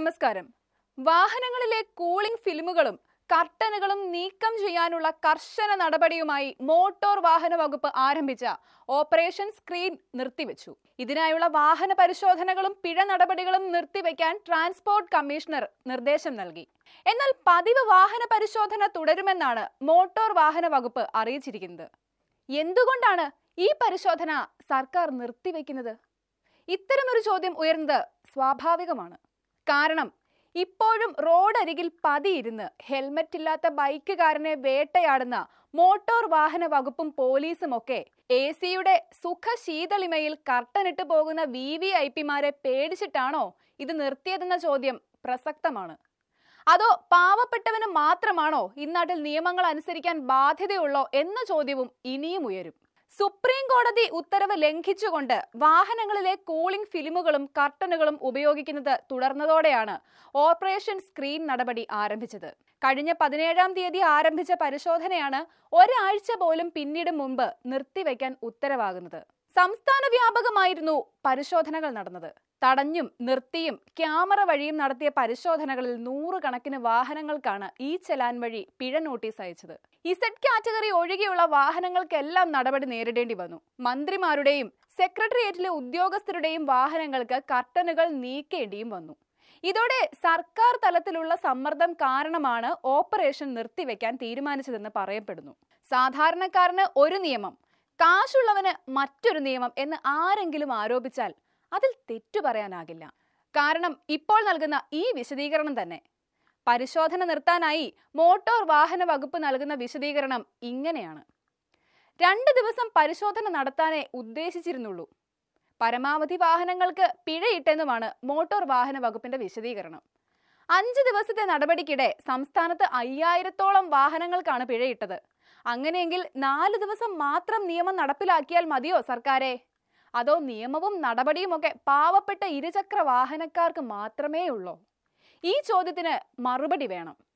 നമസ്കാരം വാഹനങ്ങളിലെ കൂളിംഗ് ഫിലിമുകളും കർട്ടനുകളും നീക്കം ചെയ്യാനുള്ള കർശന നടപടിയുമായി മോട്ടോർ വാഹന വകുപ്പ് ആരംഭിച്ച ഓപ്പറേഷൻ സ്ക്രീൻ നിർത്തിവെച്ചു ഇതിനായുള്ള വാഹന പരിശോധനകളും പിഴ നടപടികളും നിർത്തിവെക്കാൻ ട്രാൻസ്പോർട്ട് കമ്മീഷണർ നിർദ്ദേശം നൽകി എന്നാൽ പതിവ് വാഹന പരിശോധന തുടരുമെന്നാണ് മോട്ടോർ വാഹന വകുപ്പ് അറിയിച്ചിരിക്കുന്നത് എന്തുകൊണ്ടാണ് ഈ പരിശോധന സർക്കാർ നിർത്തിവെക്കുന്നത് ഇത്തരമൊരു ചോദ്യം ഉയർന്നത് സ്വാഭാവികമാണ് കാരണം ഇപ്പോഴും റോഡരികിൽ പതിയിരുന്ന് ഹെൽമറ്റ് ഇല്ലാത്ത ബൈക്കുകാരനെ വേട്ടയാടുന്ന മോട്ടോർ വാഹന വകുപ്പും പോലീസും ഒക്കെ എ സിയുടെ സുഖശീതളിമയിൽ കർട്ടനിട്ട് പോകുന്ന വി വി ഐ പിമാരെ പേടിച്ചിട്ടാണോ ഇത് നിർത്തിയതെന്ന ചോദ്യം പ്രസക്തമാണ് അതോ പാവപ്പെട്ടവന് മാത്രമാണോ ഇന്നാട്ടിൽ നിയമങ്ങൾ അനുസരിക്കാൻ ബാധ്യതയുള്ളോ എന്ന ചോദ്യവും ഇനിയും ഉയരും സുപ്രീം കോടതി ഉത്തരവ് ലംഘിച്ചുകൊണ്ട് വാഹനങ്ങളിലെ കൂളിംഗ് ഫിലിമുകളും കർട്ടനുകളും ഉപയോഗിക്കുന്നത് തുടർന്നതോടെയാണ് ഓപ്പറേഷൻ സ്ക്രീൻ നടപടി ആരംഭിച്ചത് കഴിഞ്ഞ പതിനേഴാം തീയതി ആരംഭിച്ച പരിശോധനയാണ് ഒരാഴ്ച പോലും പിന്നീട് മുമ്പ് നിർത്തിവെക്കാൻ ഉത്തരവാകുന്നത് സംസ്ഥാന വ്യാപകമായിരുന്നു പരിശോധനകൾ നടന്നത് തടഞ്ഞും നിർത്തിയും ക്യാമറ വഴിയും നടത്തിയ പരിശോധനകളിൽ നൂറുകണക്കിന് വാഹനങ്ങൾക്കാണ് ഈ ചെലാൻ വഴി പിഴ നോട്ടീസ് അയച്ചത് ഇസഡ് കാറ്റഗറി ഒഴികെയുള്ള വാഹനങ്ങൾക്കെല്ലാം നടപടി നേരിടേണ്ടി വന്നു മന്ത്രിമാരുടെയും സെക്രട്ടേറിയറ്റിലെ ഉദ്യോഗസ്ഥരുടെയും വാഹനങ്ങൾക്ക് കർട്ടനുകൾ നീക്കേണ്ടിയും വന്നു ഇതോടെ സർക്കാർ തലത്തിലുള്ള സമ്മർദ്ദം കാരണമാണ് ഓപ്പറേഷൻ നിർത്തിവെക്കാൻ തീരുമാനിച്ചതെന്ന് പറയപ്പെടുന്നു സാധാരണക്കാരന് ഒരു നിയമം കാശുള്ളവന് മറ്റൊരു നിയമം എന്ന് ആരെങ്കിലും ആരോപിച്ചാൽ അതിൽ തെറ്റു പറയാനാകില്ല കാരണം ഇപ്പോൾ നൽകുന്ന ഈ വിശദീകരണം തന്നെ പരിശോധന നിർത്താനായി മോട്ടോർ വാഹന വകുപ്പ് നൽകുന്ന വിശദീകരണം ഇങ്ങനെയാണ് രണ്ട് ദിവസം പരിശോധന നടത്താനേ ഉദ്ദേശിച്ചിരുന്നുള്ളൂ പരമാവധി വാഹനങ്ങൾക്ക് പിഴയിട്ടെന്നുമാണ് മോട്ടോർ വാഹന വകുപ്പിന്റെ വിശദീകരണം അഞ്ച് ദിവസത്തെ നടപടിക്കിടെ സംസ്ഥാനത്ത് അയ്യായിരത്തോളം വാഹനങ്ങൾക്കാണ് പിഴയിട്ടത് അങ്ങനെയെങ്കിൽ നാല് ദിവസം മാത്രം നിയമം നടപ്പിലാക്കിയാൽ മതിയോ സർക്കാരെ അതോ നിയമവും നടപടിയുമൊക്കെ പാവപ്പെട്ട ഇരുചക്ര വാഹനക്കാർക്ക് മാത്രമേ ഉള്ളൂ ഈ ചോദ്യത്തിന് മറുപടി വേണം